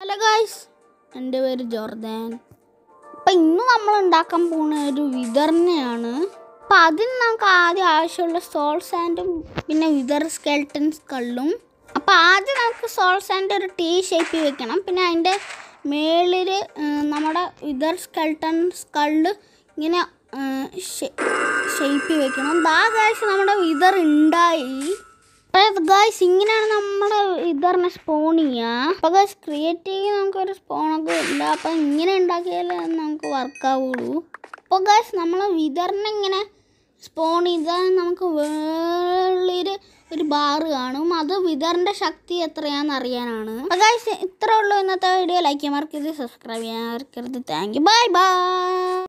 hello guys എൻ്റെ പേര് Jordan അപ്പം ഇന്ന് നമ്മൾ ഉണ്ടാക്കാൻ പോകുന്ന ഒരു വിതറിനെയാണ് അപ്പം അതിന് നമുക്ക് ആദ്യം ആവശ്യമുള്ള സോൾ സാൻഡും പിന്നെ വിതർ സ്കെൽട്ടൻ സ്കള്ളും അപ്പം ആദ്യം നമുക്ക് സോൾ സാൻഡ് ഒരു ടീ ഷേപ്പിൽ വെക്കണം പിന്നെ അതിൻ്റെ മേളിൽ നമ്മുടെ വിതർ സ്കെൽട്ടൻ സ്കള്ള് ഇങ്ങനെ ഷേപ്പിൽ വെക്കണം ദാ ഗായ്സ് നമ്മുടെ വിതർ ഉണ്ടായി അപ്പോൾ ഗായ്സ് ഇങ്ങനെയാണ് നമ്മുടെ ഇതറിനെ സ്പോൺ ചെയ്യുക അപ്പോൾ ഗായ്സ് ക്രിയേറ്റീവ് നമുക്കൊരു സ്പോണൊക്കെ ഇല്ല അപ്പോൾ ഇങ്ങനെ ഉണ്ടാക്കിയാലേ അത് നമുക്ക് വർക്കാവുള്ളൂ അപ്പോൾ ഗായ്സ് നമ്മൾ വിതറിനെ ഇങ്ങനെ സ്പോൺ ചെയ്താൽ നമുക്ക് വേളിൽ ഒരു ബാറ് കാണും അത് വിതറിൻ്റെ ശക്തി എത്രയാണെന്ന് അറിയാനാണ് അപ്പോൾ ഗായ്സ് ഇത്രേ ഉള്ളൂ ഇന്നത്തെ വീഡിയോ ലൈക്ക് ചെയ്യാൻ മറക്കരുത് സബ്സ്ക്രൈബ് ചെയ്യാൻ മറക്കരുത് താങ്ക് യു ബൈ ബൈ